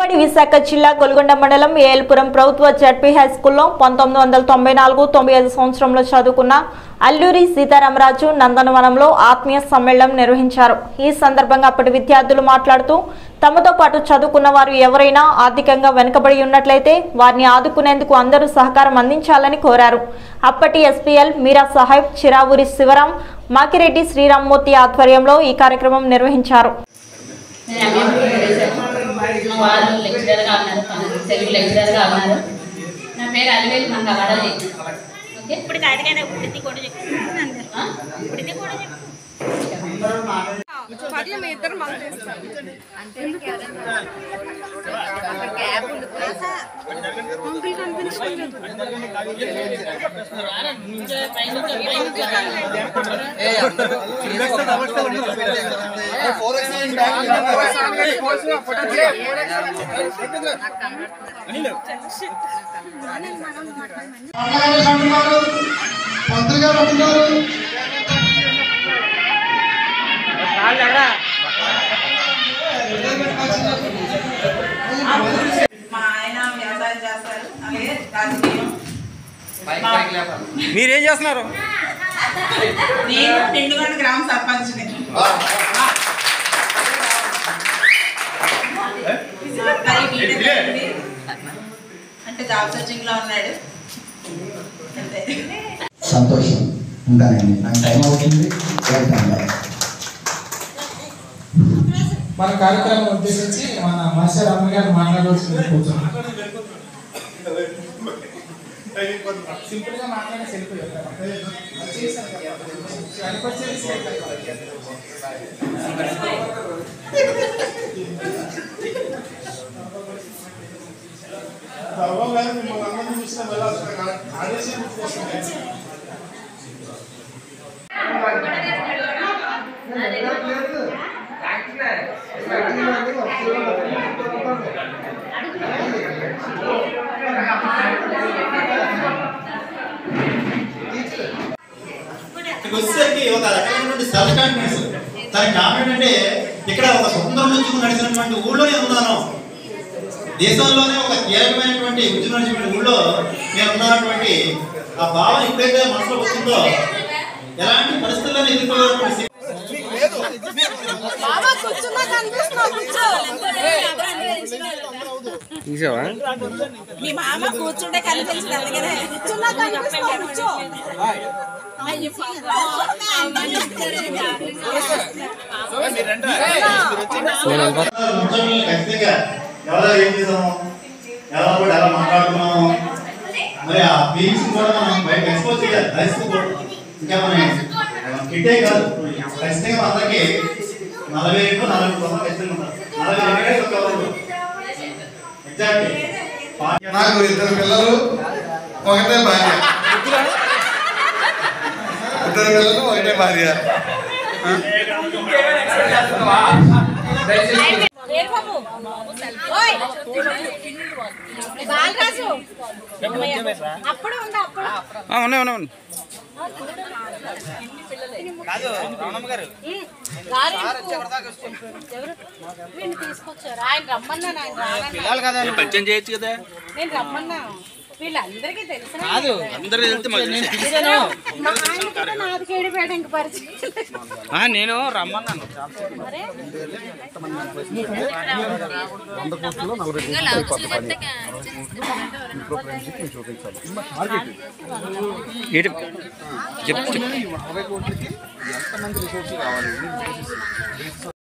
ఉమ్మడి విశాఖ జిల్లా గొల్గొండ మండలం ఏల్పురం ప్రభుత్వ జడ్పీ హై స్కూల్లో పంతొమ్మిది వందల తొంభై నాలుగు తొంభై ఐదు సంవత్సరంలో చదువుకున్న అల్లూరి సీతారామరాజు నందనవనంలో ఆత్మీయ సమ్మేళనం నిర్వహించారు ఈ సందర్భంగా అప్పటి విద్యార్థులు మాట్లాడుతూ తమతో పాటు చదువుకున్న వారు ఎవరైనా ఆర్థికంగా వెనుకబడి ఉన్నట్లయితే వారిని ఆదుకునేందుకు అందరూ సహకారం అందించాలని కోరారు అప్పటి ఎస్పీఎల్ మీరా సాహెబ్ చిరావూరి శివరాం మాకిరెడ్డి శ్రీరామ్మూర్తి ఆధ్వర్యంలో ఈ కార్యక్రమం నిర్వహించారు నేను ఎంఏ చేశాను మా వారు లెక్చరర్గా ఉన్నారు తను తెలుగు లెక్చరర్గా ఉన్నారు నా పేరు అలివేలు మాకు వడలి ఓకే ఇప్పుడు అడిగానే ఉడిది కూడా చెప్తున్నాను ఆ? ఉడిది కూడా చెప్తున్నాను పర్లే మీ ఇద్దరు మాకు చేస్తారు అంకుల్ కనిపించలేదు అన్నగారు అంటున్నారు మంత్రి గారు అంటున్నారు మా ఆయన వ్యవసాయం చేస్తారు అలాగే రాజకీయం మీరేం చేస్తున్నారు నేను నిండుగొండ గ్రామ సర్పంచ్ని మా అబ్బాయి బీటెక్ అయింది. అంటే జాబ్ సర్చింగ్ లో ఉన్నాడు అంతే సంతోషం ఉంటానండి నాకు టైం అవుతుంది వెళ్తాను మన కార్యక్రమం ఉద్దేశించి మన మత్స్య రమ్మ గారు మాట్లాడవలసింది కూర్చున్నాం సింపుల్ గా మాట్లాడి వెళ్ళిపోయారు ఇక్కడికి వచ్చేసరికి ఒక రకమైనటువంటి సెల్ఫ్ కాన్ఫిడెన్స్ తన కాన్ఫిడెంట్ అంటే ఇక్కడ ఒక స్వతంత్రం నుంచి నడిచినటువంటి ఊళ్ళోనే ఉన్నాను దేశంలోనే ఒక కీలకమైనటువంటి ఉద్యమం నడిచినటువంటి ఊళ్ళో నేను ఉన్నటువంటి ఆ భావన ఎప్పుడైతే మనసులో వస్తుందో ఎలాంటి పరిస్థితుల్లో ఎదుర్కోవాలన్నటువంటి శక్తి బాబా కూర్చున్నా కనిపిస్తున్నావు కూర్చో తీసావా మీ మామ కూర్చుంటే కనిపించదు అందుకనే కూర్చున్నా కనిపిస్తున్నావు కూర్చో ముఖ్యంగా ఖచ్చితంగా ఎవరో ఏం చేసాము ఎవరో కూడా ఎలా మాట్లాడుకున్నాము మరి ఆ ఫీలింగ్స్ కూడా మనం బయట ఎక్స్పోజ్ చేయాలి తెలుసుకోకూడదు ఇంకా మనం కిట్టే కాదు ఖచ్చితంగా అందరికి నలభై రెండు నలభై మూడు వందలు ఖచ్చితంగా ఉంటారు నలభై రెండు ఒక ఎవరు ఎగ్జాక్ట్లీ నాకు ఇద్దరు పిల్లలు ఒకటే భార్య ఇద్దరు పిల్లలు ఒకటే భార్య ఓయ్ బాలరాజు అప్పుడు ఉందా అప్పుడు ఉన్నాయి ఉన్నాయి వీడిని తీసుకొచ్చారు ఆయన రమ్మన్నాను ఆయన రానన్నాడు. పరిచయం చేయొచ్చు కదా నేను రమ్మన్నా వీళ్ళందరికీ తెలుసు కాదు అందరూ వెళ్తే మాకు తెలుసు. మా ఆయన కూడా నాది కేడిపేట ఇంక పరిచయం లేదు. ఆ, నేను రమ్మన్నాను మరే ఏంటి చెప్పు చెప్పు